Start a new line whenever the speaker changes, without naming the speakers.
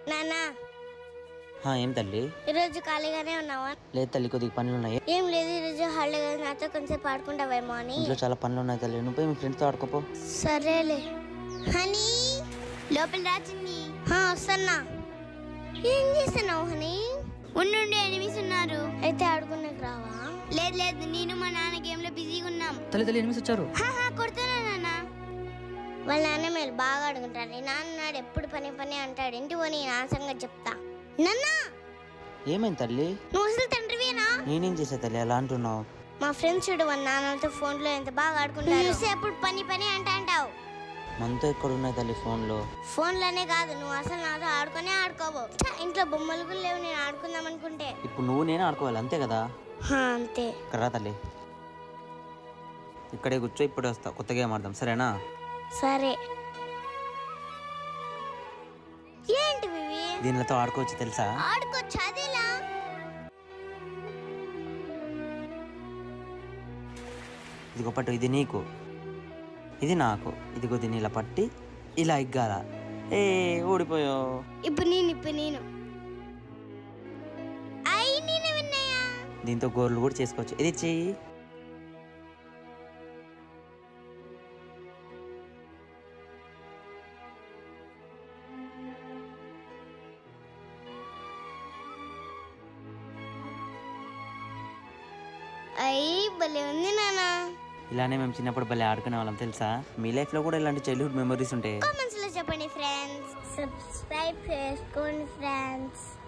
నానా
హా, ఏం తల్లి
ఈరోజు ఖాళీగానే ఉన్నావా
లేదు తల్లి కొద్దిగా పనులు ఉన్నాయి
ఏం లేదు ఈరోజు హాలిడే కదా నాతో కొంచెం ఆడుకుంటావేమో అని
ఇంట్లో చాలా పనులు ఉన్నాయి తల్లి నువ్వు పోయి మీ ఫ్రెండ్స్తో ఆడుకోపో
సరేలే హనీ లోపల రాచింది వస్తున్నా ఏం చేస్తున్నావు హనీ ఉండి ఎనిమిస్ ఉన్నారు అయితే ఆడుకునేకి రావా లేదు లేదు నేను మా నాన్న గేమ్ లో బిజీగా ఉన్నాం
తల్లి తల్లి ఎనిమిది వచ్చారు
కొడుతున్నా నాన్న వాళ్ళ నాన్న మీరు బాగా ఆడుకుంటారు నీ నాన్న నాడు ఎప్పుడు పని పని అంటాడు ఇంటి పోనీ నా సంగతి చెప్తా నాన్న
ఏమైంది తల్లి
నువ్వు అసలు తండ్రివేనా
నేనేం చేసా తల్లి అలా అంటున్నావు
మా ఫ్రెండ్స్ చూడు వాళ్ళ నాన్నలతో ఫోన్ లో ఎంత బాగా ఆడుకుంటారు చూస్తే ఎప్పుడు పని పని అంట అంటావు
మనతో ఎక్కడ ఉన్నాయి తల్లి ఫోన్లో
ఫోన్ లోనే కాదు నువ్వు అసలు నాతో ఆడుకునే ఆడుకోవు ఛ, ఇంట్లో బొమ్మలు కూడా లేవు నేను ఆడుకుందాం అనుకుంటే
ఇప్పుడు నువ్వు నేను ఆడుకోవాలి అంతే కదా
హా, అంతే
ఇక్కడ రా తల్లి ఇక్కడే కూర్చో ఇప్పుడే వస్తా కొత్త గేమ్ ఆడదాం సరేనా
సరే ఏంటి ఇవి
దీనిలతో ఆడుకోవచ్చు తెలుసా
ఆడుకోవచ్చు అదేలా
ఇదిగో పట్టు ఇది నీకు ఇది నాకు ఇదిగో దీన్ని ఇలా పట్టి ఇలా ఎగ్గాల ఏ ఓడిపోయావు
ఇప్పుడు నేను ఇప్పుడు నేను అయి నేను విన్నాయా
దీంతో గోర్లు కూడా చేసుకోవచ్చు ఇది చెయ్యి
అయి భలే ఉంది నానా
ఇలానే మేము చిన్నప్పుడు భలే ఆడుకునే వాళ్ళం తెలుసా మీ లైఫ్లో కూడా ఇలాంటి చైల్డ్హుడ్ మెమరీస్ ఉంటాయి
కామెంట్స్ లో చెప్పండి ఫ్రెండ్స్ సబ్స్క్రైబ్ చేసుకోండి ఫ్రెండ్స్